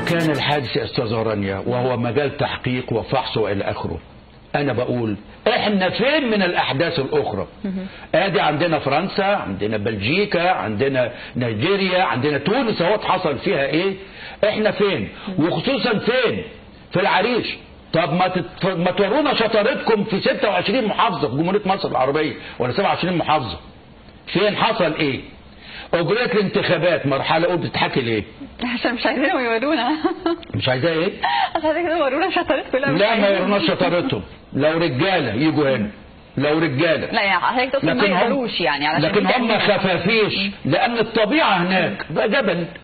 كان الحادث يا استاذ رانيا وهو مجال تحقيق وفحص والى اخره انا بقول احنا فين من الاحداث الاخرى ادي عندنا فرنسا عندنا بلجيكا عندنا نيجيريا عندنا تونس اهو حصل فيها ايه احنا فين وخصوصا فين في العريش طب ما تت... ما تورونا شطارتكم في 26 محافظه في جمهوريه مصر العربيه ولا 27 محافظه فين حصل ايه اجريت الانتخابات مرحله اولى بتتحكي ليه عشان مش عايزينهم يورونا مش عايزاه ايه عشان كده يورونا شطارات كلها مش لا ما عايزين. يروناش شطارتهم لو رجاله يجوا هنا لو رجاله لا يعني حضرتك تقصد ما لكن هم يقدروش يعني علشان لكن في هم تأمين. خفافيش لان الطبيعه هناك بقى جبل